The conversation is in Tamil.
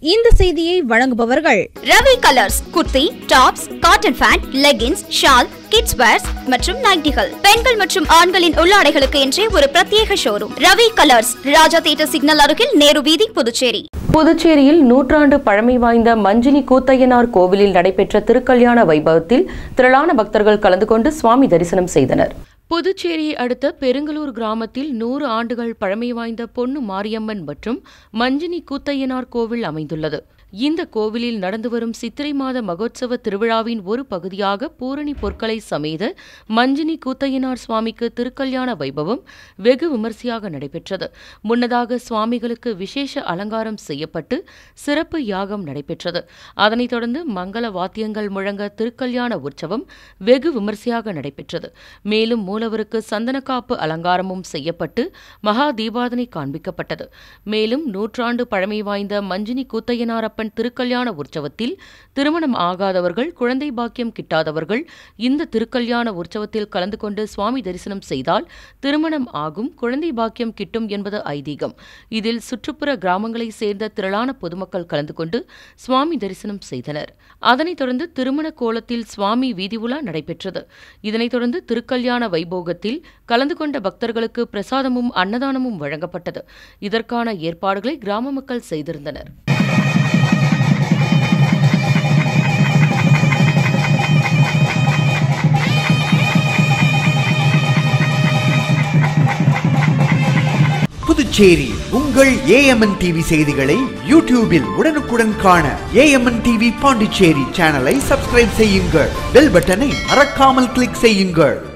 இந்த செய்தியை வழங்குபவர்கள் Ravi colours kurti tops cotton pant leggings shawl kids wears மற்றும் நைட்டிகள் பெண்கள் மற்றும் ஆண்களின் உள்ளாடைகளுக்கு என்றே ஒரு பிரத்யேக showroom Ravi colours Raja theatre signal அருகில் நேரு வீதி புதுச்சேரி புதுச்சேரியில் நூற்றாண்டு பழமை வாய்ந்த மஞ்சினி கூத்தையனார் கோவிலில் நடைபெற்ற திருக்கல்யாண வைபவத்தில் திரளான பக்தர்கள் கலந்து கொண்டு சுவாமி தரிசனம் செய்தனர் புதுச்சேரியை அடுத்த பெருங்கலூர் கிராமத்தில் நூறு ஆண்டுகள் பழமை வாய்ந்த பொன்னு மாரியம்மன் மற்றும் மஞ்சினி கூத்தையனார் கோவில் அமைந்துள்ளது இந்த கோவிலில் நடந்து வரும் சித்திரை மாத மகோத்சவ திருவிழாவின் ஒரு பகுதியாக பூரணி பொற்களை சமேத மஞ்சினி கூத்தையனார் சுவாமிக்கு திருக்கல்யாண வைபவம் வெகு விமர்சையாக நடைபெற்றது முன்னதாக சுவாமிகளுக்கு விசேஷ அலங்காரம் செய்யப்பட்டு சிறப்பு யாகம் நடைபெற்றது அதனைத் தொடர்ந்து மங்கள வாத்தியங்கள் முழங்க திருக்கல்யாண உற்சவம் வெகு விமர்சையாக நடைபெற்றது மேலும் மூலவருக்கு சந்தனக்காப்பு அலங்காரமும் செய்யப்பட்டு மகா தீபாதனை காண்பிக்கப்பட்டது மேலும் நூற்றாண்டு பழமை வாய்ந்த மஞ்சினி கூத்தையனாரப்பன் திருக்கல்யாண உற்சவத்தில் திருமணம் ஆகாதவர்கள் குழந்தை பாக்கியம் கிட்டாதவர்கள் இந்த திருக்கல்யாண உற்சவத்தில் கலந்து கொண்டு சுவாமி தரிசனம் செய்தால் திருமணம் ஆகும் குழந்தை பாக்கியம் கிட்டும் என்பது ஐதீகம் இதில் சுற்றுப்புற கிராமங்களைச் சேர்ந்த திரளான பொதுமக்கள் கலந்து கொண்டு சுவாமி தரிசனம் செய்தனர் அதனைத் தொடர்ந்து திருமண கோலத்தில் சுவாமி வீதி உலா நடைபெற்றது இதனைத் தொடர்ந்து திருக்கல்யாண வைபோகத்தில் கலந்து கொண்ட பக்தர்களுக்கு பிரசாதமும் அன்னதானமும் வழங்கப்பட்டது இதற்கான ஏற்பாடுகளை கிராம மக்கள் செய்திருந்தனர் புதுச்சேரி உங்கள் ஏஎம்என் டிவி செய்திகளை யூடியூபில் உடனுக்குடன் காண ஏஎம்என் டிவி பாண்டிச்சேரி சேனலை சப்ஸ்கிரைப் செய்யுங்கள் பெல் பட்டனை மறக்காமல் கிளிக் செய்யுங்கள்